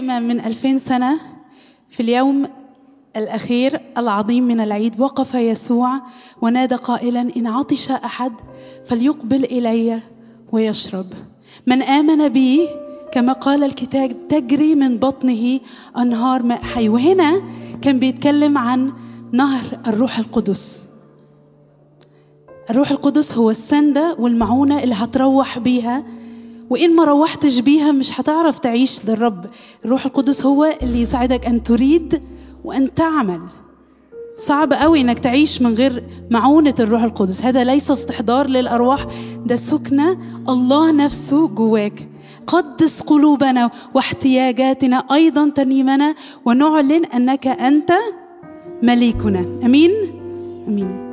ما من ألفين سنة في اليوم الأخير العظيم من العيد وقف يسوع ونادى قائلا إن عطش أحد فليقبل إلي ويشرب من آمن بي كما قال الكتاب تجري من بطنه أنهار ماء حي وهنا كان بيتكلم عن نهر الروح القدس الروح القدس هو السندة والمعونة اللي هتروح بيها وإن ما روحتش بيها مش هتعرف تعيش للرب الروح القدس هو اللي يساعدك أن تريد وأن تعمل صعب قوي انك تعيش من غير معونة الروح القدس هذا ليس استحضار للأرواح ده سكنة الله نفسه جواك قدس قلوبنا واحتياجاتنا أيضا ترنيمنا ونعلن أنك أنت مليكنا أمين أمين